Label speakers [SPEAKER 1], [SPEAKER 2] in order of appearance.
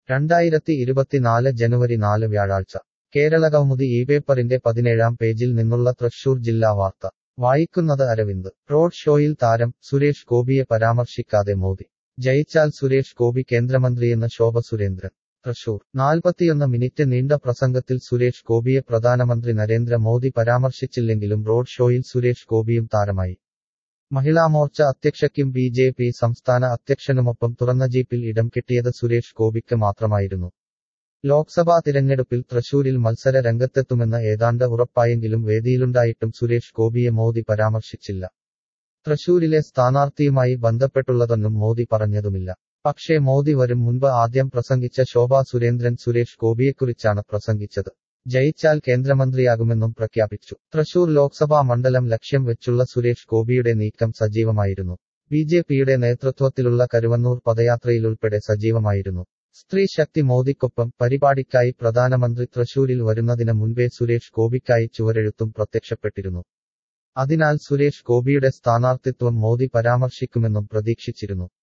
[SPEAKER 1] രണ്ടായിരത്തി ഇരുപത്തിനാല് ജനുവരി നാല് വ്യാഴാഴ്ച കേരളകൗമുദി ഈ പേപ്പറിന്റെ പതിനേഴാം പേജിൽ നിന്നുള്ള തൃശൂർ ജില്ലാ വാർത്ത വായിക്കുന്നത് അരവിന്ദ് റോഡ് ഷോയിൽ താരം സുരേഷ് ഗോപിയെ പരാമർശിക്കാതെ മോദി ജയിച്ചാൽ സുരേഷ് ഗോപി കേന്ദ്രമന്ത്രിയെന്ന് ശോഭ സുരേന്ദ്രൻ തൃശൂർ നാൽപ്പത്തിയൊന്ന് മിനിറ്റ് നീണ്ട പ്രസംഗത്തിൽ സുരേഷ് ഗോപിയെ പ്രധാനമന്ത്രി നരേന്ദ്ര മോദി പരാമർശിച്ചില്ലെങ്കിലും റോഡ് ഷോയിൽ സുരേഷ് ഗോപിയും താരമായി മഹിളാമോർച്ച അധ്യക്ഷയ്ക്കും ബി ജെ പി സംസ്ഥാന അധ്യക്ഷനുമൊപ്പം തുറന്ന ജീപ്പിൽ ഇടം കിട്ടിയത് സുരേഷ് ഗോപിക്ക് മാത്രമായിരുന്നു ലോക്സഭാ തിരഞ്ഞെടുപ്പിൽ തൃശൂരിൽ മത്സര രംഗത്തെത്തുമെന്ന് ഏതാണ്ട് ഉറപ്പായെങ്കിലും വേദിയിലുണ്ടായിട്ടും സുരേഷ് ഗോപിയെ മോദി പരാമർശിച്ചില്ല തൃശൂരിലെ സ്ഥാനാർത്ഥിയുമായി ബന്ധപ്പെട്ടുള്ളതൊന്നും മോദി പറഞ്ഞതുമില്ല പക്ഷേ മോദി വരും മുൻപ് ആദ്യം പ്രസംഗിച്ച ശോഭാ സുരേന്ദ്രൻ സുരേഷ് ഗോപിയെക്കുറിച്ചാണ് പ്രസംഗിച്ചത് ജയിച്ചാൽ കേന്ദ്രമന്ത്രിയാകുമെന്നും പ്രഖ്യാപിച്ചു തൃശൂർ ലോക്സഭാ മണ്ഡലം ലക്ഷ്യം വെച്ചുള്ള സുരേഷ് ഗോപിയുടെ നീക്കം സജീവമായിരുന്നു ബി ജെ പിയുടെ നേതൃത്വത്തിലുള്ള കരുവന്നൂർ പദയാത്രയിലുൾപ്പെടെ സജീവമായിരുന്നു സ്ത്രീ ശക്തി മോദിക്കൊപ്പം പരിപാടിക്കായി പ്രധാനമന്ത്രി തൃശൂരിൽ വരുന്നതിന് മുൻപേ സുരേഷ് ഗോപിക്കായി ചുവരെഴുത്തും പ്രത്യക്ഷപ്പെട്ടിരുന്നു അതിനാൽ സുരേഷ് ഗോപിയുടെ സ്ഥാനാർത്ഥിത്വം മോദി പരാമർശിക്കുമെന്നും പ്രതീക്ഷിച്ചിരുന്നു